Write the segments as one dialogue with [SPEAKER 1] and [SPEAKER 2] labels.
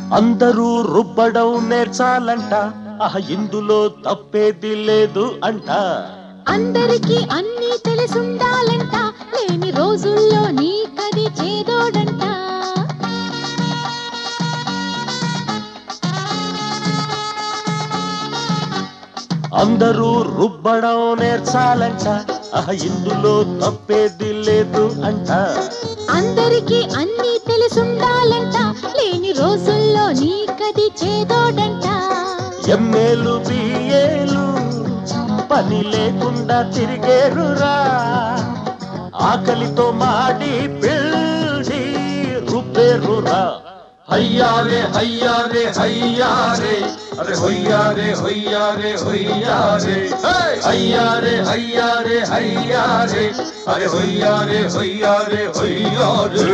[SPEAKER 1] అందరూ రుబ్బడం నేర్చాలంట ఆహ ఇందులో తప్పేది లేదు అంట
[SPEAKER 2] అందరికీ అన్నీ తెలిసుండాలంట లేని రోజుల్లో నీకది చేదోడంట
[SPEAKER 1] అందరూ రుబ్బడం నేర్చాలంట ఆహ ఇందులో తప్పేది లేదు అంట
[SPEAKER 2] అందరికీ అన్నీ తెలిసుండాలంట లేని రోజుల్లో నీకది చేదోడంట
[SPEAKER 1] ఎమ్మేలు బియ్యేలు పని లేకుండా తిరిగేరురా ఆకలితో మాడి పిల్లి రుబ్బేరురా
[SPEAKER 3] హయ్యా రే హయ్యా రే హయ్యా రే అరే హొయ్యా రే హొయ్యా రే హొయ్యా రే హయ్యా రే హయ్యా రే హయ్యా రే అరే హొయ్యా రే హొయ్యా రే హొయ్యా రే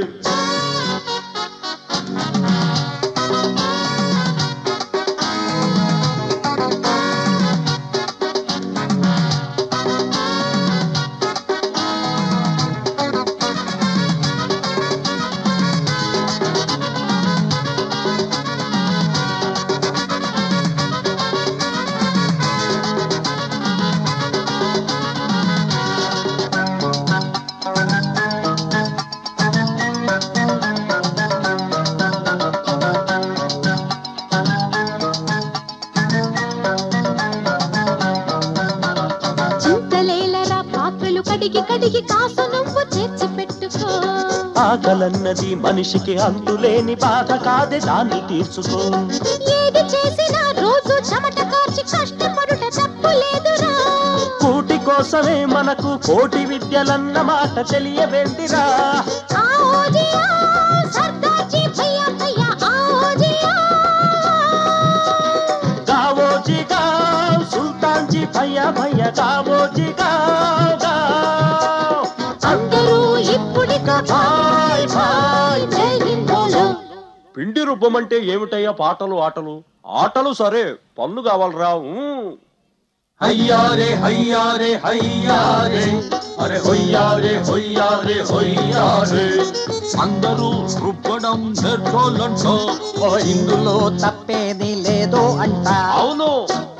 [SPEAKER 2] చింతలేలరా పాత్రలు కడిగి కడిగి కాసు నువ్వు తెచ్చి పెట్టుకో
[SPEAKER 1] ఆకలన్నది మనిషికి అంతులేని బాధ కాదే దాన్ని తీర్చుకో
[SPEAKER 2] ఏది చేసినా రోజు చెమట కార్చి కష్టపడుట తప్పు లేదురా
[SPEAKER 1] కూటి కోసమే మనకు కోటి విద్యలన్న మాట తెలియవేందిరా
[SPEAKER 2] ఆ ఓజియా సర్దార్జీ భయ్యా భయ్యా ఆ ఓజియా
[SPEAKER 1] గావోజీ గావ్ సుల్తాన్ జీ భయ్యా భయ్యా గావోజీ గావ్ గావ్
[SPEAKER 2] అందరూ ఇప్పుడిక బాయ్ బాయ్ జై హింద్ బోలో
[SPEAKER 1] పిండి రుబ్బమంటే ఏమిటయ్యా పాటలు ఆటలు ఆటలు సరే పన్ను కావాలరా ఊ.
[SPEAKER 3] హయ్యా రే హయ్యా రే హయ్యా రే అరే హొయ్యా రే హొయ్యా రే హొయ్యా రే అందరూ రుబ్బడం నేర్చుకోవాలంటో
[SPEAKER 4] ఓ ఇందులో తప్పేది లేదు అంట
[SPEAKER 1] అవును